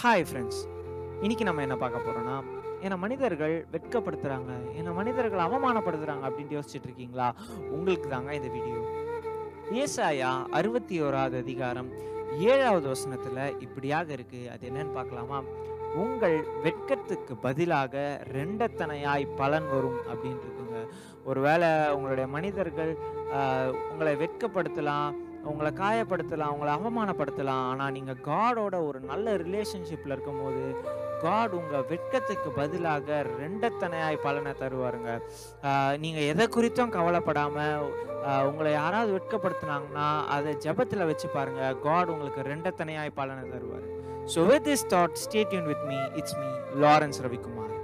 hi friends இன்னைக்கு நம்ம என்ன பார்க்க போறோம்னா என்னை மனிதர்கள் வெட்கப்படுத்துறாங்க என்னை மனிதர்கள் அவமானப்படுத்துறாங்க அப்படின்ட்டு யோசிச்சுட்டு இருக்கீங்களா உங்களுக்கு தாங்க இந்த வீடியோ ஏசாயா அறுபத்தி ஓராவது அதிகாரம் ஏழாவது வசனத்துல இப்படியாக இருக்கு அது என்னன்னு பார்க்கலாமா உங்கள் வெட்கத்துக்கு பதிலாக ரெண்டத்தனையாய் பலன் வரும் அப்படின்னு இருக்குங்க ஒருவேளை உங்களுடைய மனிதர்கள் ஆஹ், உங்களை வெட்கப்படுத்தலாம் உங்களை காயப்படுத்தலாம் உங்களை அவமானப்படுத்தலாம் ஆனால் நீங்கள் காடோட ஒரு நல்ல ரிலேஷன்ஷிப்பில் இருக்கும்போது காட் உங்கள் வெட்கத்துக்கு பதிலாக ரெண்டத்தனையாய் பலனை தருவாருங்க நீங்கள் எதை குறித்தும் கவலைப்படாமல் உங்களை யாராவது வெட்கப்படுத்துனாங்கன்னா அதை ஜெபத்தில் வச்சு பாருங்க காட் உங்களுக்கு ரெண்டத்தனையாய் பலனை தருவார் so with this thought stay tuned with me it's me Lawrence Ravikumar